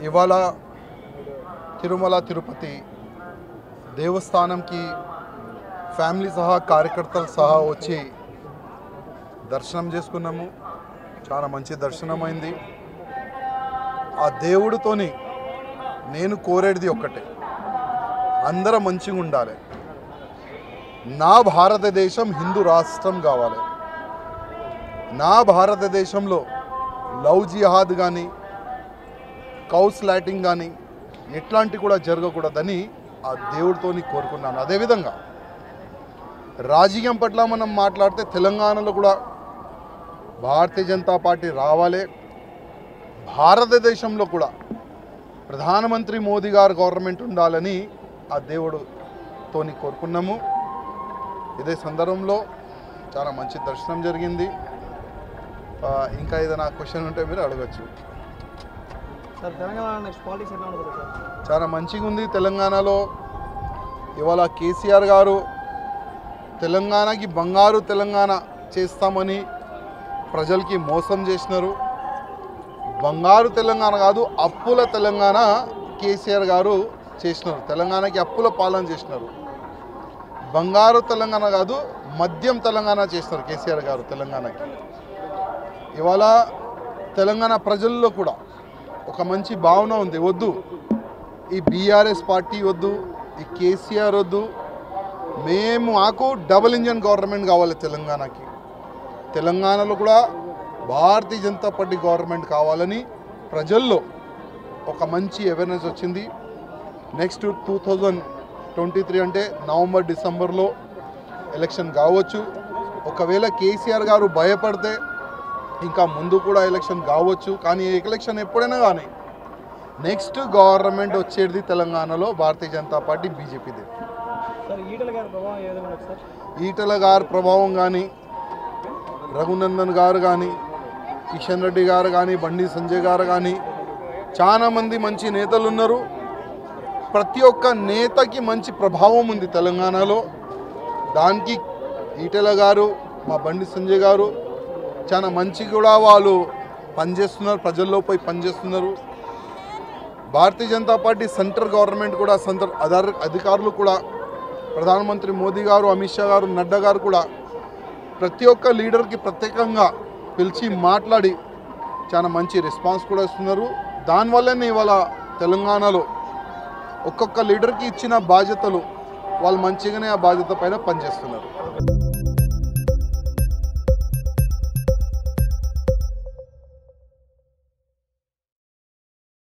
ఇవాళ తిరుమల తిరుపతి దేవస్థానంకి ఫ్యామిలీ సహా కార్యకర్తలు సహా వచ్చి దర్శనం చేసుకున్నాము చాలా మంచి దర్శనం అయింది ఆ దేవుడితోని నేను కోరేది ఒక్కటే అందరం మంచిగా ఉండాలి నా భారతదేశం హిందూ రాష్ట్రం కావాలి నా భారతదేశంలో లవ్ జిహాద్ కానీ కౌస్ లాటింగ్ కానీ ఎట్లాంటి కూడా జరగకూడదని ఆ దేవుడితోని కోరుకున్నాను అదేవిధంగా రాజకీయం పట్ల మనం మాట్లాడితే తెలంగాణలో కూడా భారతీయ జనతా పార్టీ రావాలి భారతదేశంలో కూడా ప్రధానమంత్రి మోదీ గారు గవర్నమెంట్ ఉండాలని ఆ దేవుడుతోని కోరుకున్నాము ఇదే సందర్భంలో చాలా మంచి దర్శనం జరిగింది ఆ, ఇంకా ఏదైనా క్వశ్చన్ ఉంటే మీరు అడగచ్చు సార్ తెలంగాణ నెక్స్ట్ పాలిటిక్స్ ఎట్లా ఉంటుంది సార్ చాలా మంచిగా ఉంది తెలంగాణలో ఇవాళ కేసీఆర్ గారు తెలంగాణకి బంగారు తెలంగాణ చేస్తామని ప్రజలకి మోసం చేసినారు బంగారు తెలంగాణ కాదు అప్పుల తెలంగాణ కేసీఆర్ గారు చేసినారు తెలంగాణకి అప్పుల పాలన చేసినారు బంగారు తెలంగాణ కాదు మద్యం తెలంగాణ చేసినారు కేసీఆర్ గారు తెలంగాణకి ఇవాళ తెలంగాణ ప్రజల్లో కూడా ఒక మంచి భావన ఉంది వద్దు ఈ బీఆర్ఎస్ పార్టీ వద్దు ఈ కేసీఆర్ వద్దు మేము మాకు డబుల్ ఇంజన్ గవర్నమెంట్ కావాలి తెలంగాణకి తెలంగాణలో కూడా భారతీయ జనతా పార్టీ గవర్నమెంట్ కావాలని ప్రజల్లో ఒక మంచి అవేర్నెస్ వచ్చింది next two thousand twenty three అంటే నవంబర్ డిసెంబర్లో ఎలక్షన్ కావచ్చు ఒకవేళ కేసీఆర్ గారు భయపడితే ఇంకా ముందు కూడా ఎలక్షన్ కావచ్చు కానీ ఈ ఎలక్షన్ ఎప్పుడైనా కానీ నెక్స్ట్ గవర్నమెంట్ వచ్చేది తెలంగాణలో భారతీయ జనతా పార్టీ బీజేపీది సార్ ఈటల గారి ప్రభావం ఏ విధంగా ఉంటుంది సార్ ఈటల గారి ప్రభావం కానీ రఘునందన్ గారు కానీ కిషన్ రెడ్డి గారు కానీ బండి సంజయ్ గారు కానీ చాలామంది మంచి నేతలు ఉన్నారు ప్రతి ఒక్క నేతకి మంచి ప్రభావం ఉంది తెలంగాణలో దానికి ఈటెల గారు మా బండి సంజయ్ గారు చాలా మంచి కూడా వాళ్ళు పనిచేస్తున్నారు ప్రజల్లో పోయి పనిచేస్తున్నారు భారతీయ జనతా పార్టీ సెంట్రల్ గవర్నమెంట్ కూడా సెంట్రల్ అధార అధికారులు కూడా ప్రధానమంత్రి మోదీ గారు అమిత్ షా గారు నడ్డా గారు కూడా ప్రతి ఒక్క లీడర్కి ప్రత్యేకంగా పిలిచి మాట్లాడి చాలా మంచి రెస్పాన్స్ కూడా ఇస్తున్నారు దానివల్లనే ఇవాళ తెలంగాణలో ఒక్కొక్క లీడర్కి ఇచ్చిన బాధ్యతలు వాళ్ళు మంచిగానే ఆ బాధ్యత పైన పనిచేస్తున్నారు